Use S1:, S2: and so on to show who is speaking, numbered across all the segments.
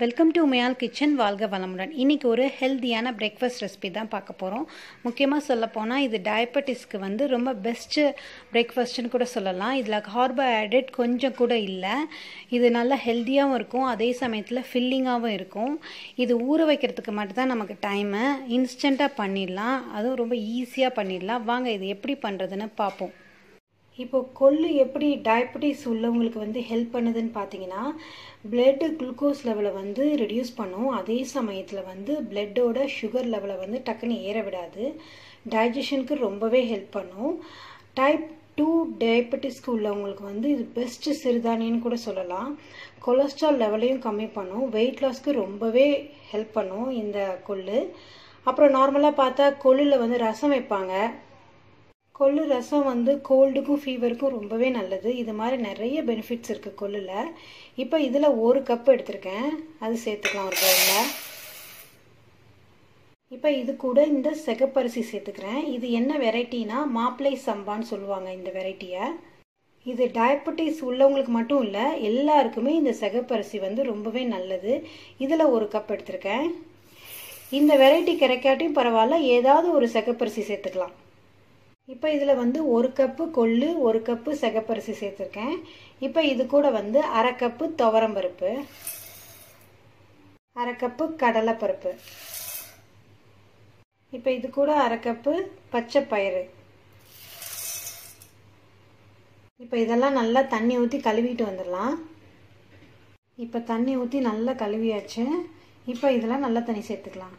S1: welcome to உமையால் kitchen வாழ்க வளமுடன் இன்றைக்கி ஒரு ஹெல்த்தியான பிரேக்ஃபாஸ்ட் ரெசிபி தான் பார்க்க போகிறோம் முக்கியமாக சொல்லப்போனால் இது டயபெட்டிஸ்க்கு வந்து ரொம்ப பெஸ்ட்டு பிரேக்ஃபாஸ்ட்டுன்னு கூட சொல்லலாம் இதில் கார்போஹைட்ரேட் கொஞ்சம் கூட இல்லை இது நல்லா ஹெல்த்தியாகவும் இருக்கும் அதே சமயத்தில் ஃபில்லிங்காகவும் இருக்கும் இது ஊற வைக்கிறதுக்கு மட்டும்தான் நமக்கு டைமு இன்ஸ்டண்ட்டாக பண்ணிடலாம் அதுவும் ரொம்ப ஈஸியாக பண்ணிடலாம் வாங்க இது எப்படி பண்ணுறதுன்னு பார்ப்போம் இப்போ கொள்ளு எப்படி டயபெட்டிஸ் உள்ளவங்களுக்கு வந்து ஹெல்ப் பண்ணுதுன்னு பார்த்தீங்கன்னா பிளட்டு குளுக்கோஸ் லெவலை வந்து ரெடியூஸ் பண்ணும் அதே சமயத்தில் வந்து பிளட்டோட சுகர் லெவலை வந்து டக்குன்னு ஏற விடாது டைஜஷனுக்கு ரொம்பவே ஹெல்ப் பண்ணும் டைப் டூ டயபெட்டிஸ்க்கு உள்ளவங்களுக்கு வந்து இது பெஸ்ட்டு சிறுதானியன்னு கூட சொல்லலாம் கொலஸ்ட்ரால் லெவலையும் கம்மி பண்ணும் வெயிட் லாஸ்க்கு ரொம்பவே ஹெல்ப் பண்ணும் இந்த கொள்ளு அப்புறம் நார்மலாக பார்த்தா கொள்ளில் வந்து ரசம் வைப்பாங்க கொள்ளு ரசம் வந்து கோல்டுக்கும் ஃபீவருக்கும் ரொம்பவே நல்லது இது மாதிரி நிறைய பெனிஃபிட்ஸ் இருக்குது கொள்ளில் இப்போ இதில் ஒரு கப் எடுத்திருக்கேன் அது சேர்த்துக்கலாம் ஒரு பவுலில் இப்போ இது கூட இந்த செகப்பரிசி சேர்த்துக்கிறேன் இது என்ன வெரைட்டினா மாப்பிளை சம்பான்னு சொல்லுவாங்க இந்த வெரைட்டியை இது டயபெட்டிஸ் உள்ளவங்களுக்கு மட்டும் இல்லை எல்லாருக்குமே இந்த செகப்பரிசி வந்து ரொம்பவே நல்லது இதில் ஒரு கப் எடுத்திருக்கேன் இந்த வெரைட்டி கிடைக்காட்டியும் பரவாயில்ல ஏதாவது ஒரு செகப்பரிசி சேர்த்துக்கலாம் இப்போ இதில் வந்து ஒரு கப்பு கொள்ளு ஒரு கப்பு செகப்பரிசி சேர்த்துருக்கேன் இப்போ இது கூட வந்து அரை கப்பு துவரம்பருப்பு அரை கப்பு கடலைப்பருப்பு இப்போ இது கூட அரை கப்பு பச்சை பயிறு இப்போ இதெல்லாம் நல்லா தண்ணி ஊற்றி கழுவிட்டு வந்துடலாம் இப்போ தண்ணி ஊற்றி நல்லா கழுவியாச்சு இப்போ இதெல்லாம் நல்லா தண்ணி சேர்த்துக்கலாம்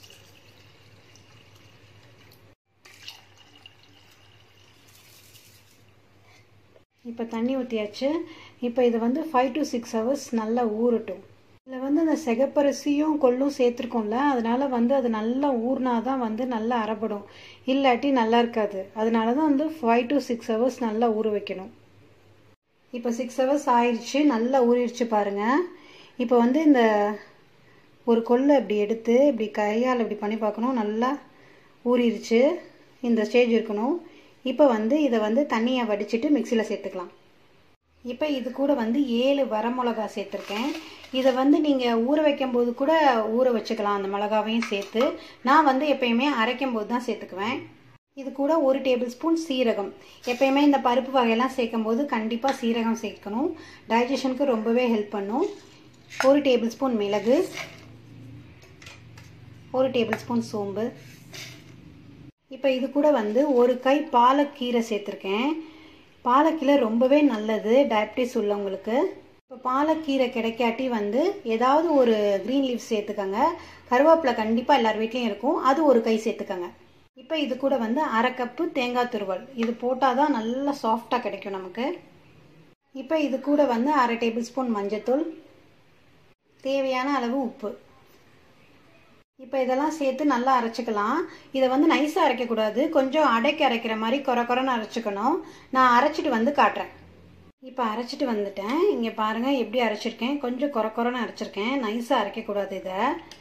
S1: இப்போ தண்ணி ஊற்றியாச்சு இப்போ இது வந்து ஃபைவ் டு சிக்ஸ் ஹவர்ஸ் நல்லா ஊறட்டும் இதில் வந்து அந்த செகப்பரிசியும் கொள்ளும் சேர்த்துருக்கோம்ல அதனால வந்து அது நல்லா ஊறினா தான் வந்து நல்லா அரைப்படும் இல்லாட்டி நல்லா இருக்காது அதனால தான் வந்து ஃபைவ் டு சிக்ஸ் ஹவர்ஸ் நல்லா ஊற வைக்கணும் இப்போ சிக்ஸ் ஹவர்ஸ் ஆயிடுச்சு நல்லா ஊறிடுச்சு பாருங்கள் இப்போ வந்து இந்த ஒரு கொள்ளை இப்படி எடுத்து இப்படி கையால் இப்படி பண்ணி பார்க்கணும் நல்லா ஊறிடுச்சு இந்த ஸ்டேஜ் இருக்கணும் இப்போ வந்து இதை வந்து தண்ணியை வடிச்சிட்டு மிக்சியில் சேர்த்துக்கலாம் இப்போ இது கூட வந்து ஏழு வரமிளகா சேர்த்துருக்கேன் இதை வந்து நீங்கள் ஊற வைக்கும் போது கூட ஊற வச்சுக்கலாம் அந்த மிளகாவையும் சேர்த்து நான் வந்து எப்பயுமே அரைக்கும் போது தான் சேர்த்துக்குவேன் இது கூட ஒரு டேபிள் ஸ்பூன் சீரகம் எப்பயுமே இந்த பருப்பு வகையெல்லாம் சேர்க்கும் போது கண்டிப்பாக சீரகம் சேர்க்கணும் டைஜஷனுக்கு ரொம்பவே ஹெல்ப் பண்ணும் ஒரு டேபிள் ஸ்பூன் மிளகு ஒரு டேபிள் ஸ்பூன் சோம்பு இப்போ இது கூட வந்து ஒரு கை பாலக்கீரை சேர்த்துருக்கேன் பாலக்கீரை ரொம்பவே நல்லது டயபிட்டிஸ் உள்ளவங்களுக்கு இப்போ பாலக்கீரை கிடைக்காட்டி வந்து ஏதாவது ஒரு க்ரீன் லீஃப் சேர்த்துக்கோங்க கருவேப்பிலை கண்டிப்பாக எல்லார் வீட்லேயும் இருக்கும் அது ஒரு கை சேர்த்துக்கோங்க இப்போ இது கூட வந்து அரை கப்பு தேங்காய் துருவல் இது போட்டால் தான் நல்லா சாஃப்டாக கிடைக்கும் நமக்கு இப்போ இது கூட வந்து அரை டேபிள் ஸ்பூன் மஞ்சத்தூள் தேவையான அளவு உப்பு இப்போ இதெல்லாம் சேர்த்து நல்லா அரைச்சிக்கலாம் இதை வந்து நைஸாக அரைக்கக்கூடாது கொஞ்சம் அடைக்க அரைக்கிற மாதிரி குறை குறைன்னு அரைச்சிக்கணும் நான் அரைச்சிட்டு வந்து காட்டுறேன் இப்போ அரைச்சிட்டு வந்துட்டேன் இங்கே பாருங்கள் எப்படி அரைச்சிருக்கேன் கொஞ்சம் குறை குறைன்னு அரைச்சிருக்கேன் நைஸாக அரைக்கக்கூடாது இதை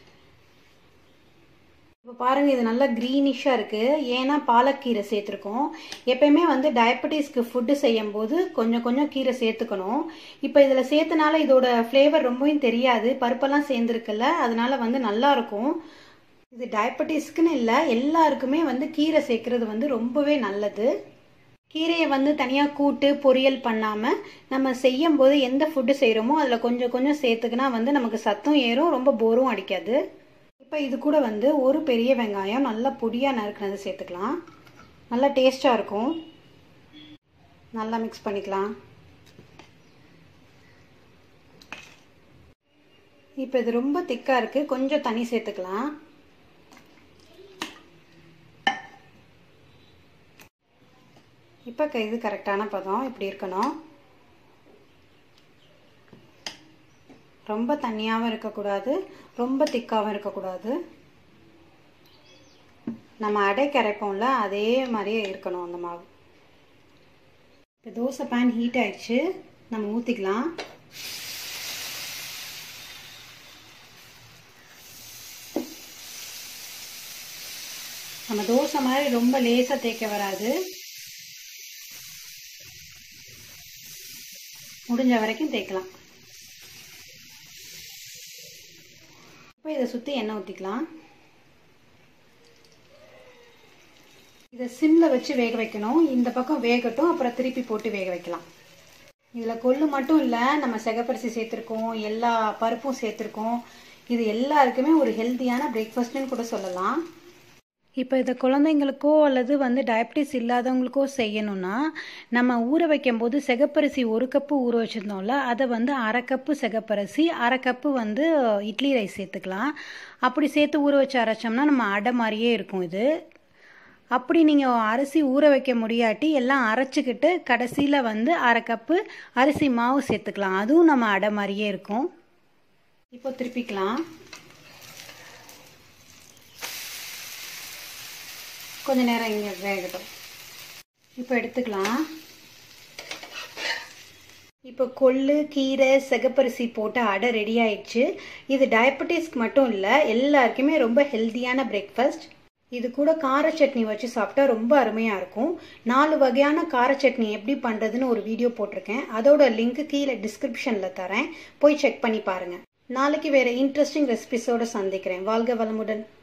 S1: இப்போ பாருங்கள் இது நல்லா க்ரீனிஷாக இருக்குது ஏன்னா பாலக்கீரை சேர்த்துருக்கோம் எப்பயுமே வந்து டயபெட்டிஸ்க்கு ஃபுட்டு செய்யும் போது கொஞ்சம் கொஞ்சம் கீரை சேர்த்துக்கணும் இப்போ இதில் சேர்த்தனால இதோட ஃப்ளேவர் ரொம்பவும் தெரியாது பருப்பெல்லாம் சேர்ந்துருக்குல்ல அதனால வந்து நல்லாயிருக்கும் இது டயபெட்டிஸ்க்குன்னு இல்லை எல்லாருக்குமே வந்து கீரை சேர்க்குறது வந்து ரொம்பவே நல்லது கீரையை வந்து தனியாக கூட்டு பொரியல் பண்ணாமல் நம்ம செய்யும் போது எந்த ஃபுட்டு செய்கிறோமோ அதில் கொஞ்சம் கொஞ்சம் சேர்த்துக்கினா வந்து நமக்கு சத்தம் ஏறும் ரொம்ப போரும் அடிக்காது இப்போ இது கூட வந்து ஒரு பெரிய வெங்காயம் நல்லா பொடியாக நறுக்கினது சேர்த்துக்கலாம் நல்லா டேஸ்ட்டாக இருக்கும் நல்லா மிக்ஸ் பண்ணிக்கலாம் இப்போ இது ரொம்ப திக்காக இருக்குது கொஞ்சம் தண்ணி சேர்த்துக்கலாம் இப்போ இது கரெக்டான பதம் இப்படி இருக்கணும் ரொம்ப தண்ணியாகவும் இருக்கக்கூடாது ரொம்ப திக்காகவும் இருக்கக்கூடாது நம்ம அடை கரைப்போம்ல அதே மாதிரியே இருக்கணும் அந்த மாவு இப்போ தோசை பேன் ஹீட் ஆயிடுச்சு நம்ம ஊற்றிக்கலாம் நம்ம தோசை மாதிரி ரொம்ப லேசாக தேய்க்க வராது முடிஞ்ச வரைக்கும் தேய்க்கலாம் இப்போ இதை சுற்றி எண்ணெய் ஊற்றிக்கலாம் இதை சிம்மில் வச்சு வேக வைக்கணும் இந்த பக்கம் வேகட்டும் அப்புறம் திருப்பி போட்டு வேக வைக்கலாம் இதில் கொள்ளு மட்டும் இல்லை நம்ம செகப்பரிசி சேர்த்துருக்கோம் எல்லா பருப்பும் சேர்த்துருக்கோம் இது எல்லாருக்குமே ஒரு ஹெல்த்தியான பிரேக்ஃபாஸ்ட்னு கூட சொல்லலாம் இப்போ இதை குழந்தைங்களுக்கோ அல்லது வந்து டயபிட்டிஸ் இல்லாதவங்களுக்கோ செய்யணும்னா நம்ம ஊற வைக்கும்போது செகப்பரிசி ஒரு கப்பு ஊற வச்சுருந்தோம்ல அதை வந்து அரை கப்பு செகப்பரிசி அரை கப்பு வந்து இட்லி ரைஸ் சேர்த்துக்கலாம் அப்படி சேர்த்து ஊற வச்சு அரைச்சோம்னா நம்ம அடை மாதிரியே இருக்கும் இது அப்படி நீங்கள் அரிசி ஊற வைக்க முடியாட்டி எல்லாம் அரைச்சிக்கிட்டு கடைசியில் வந்து அரை கப்பு அரிசி மாவு சேர்த்துக்கலாம் அதுவும் நம்ம அடை மாதிரியே இருக்கும் இப்போ திருப்பிக்கலாம் கொஞ்ச நேரம் இங்கே வேகட்டும் இப்போ எடுத்துக்கலாம் இப்போ கொள்ளு கீரை செகப்பரிசி போட்டு அடை ரெடி ஆயிடுச்சு இது டயபெட்டிஸ்க்கு மட்டும் இல்லை எல்லாருக்குமே ரொம்ப ஹெல்த்தியான பிரேக்ஃபாஸ்ட் இது கூட கார சட்னி வச்சு சாப்பிட்டா ரொம்ப அருமையாக இருக்கும் நாலு வகையான கார சட்னி எப்படி பண்ணுறதுன்னு ஒரு வீடியோ போட்டிருக்கேன் அதோட லிங்க் கீழே டிஸ்கிரிப்ஷனில் தரேன் போய் செக் பண்ணி பாருங்கள் நாளைக்கு வேறு இன்ட்ரெஸ்டிங் ரெசிபிஸோடு சந்திக்கிறேன் வாழ்க வளமுடன்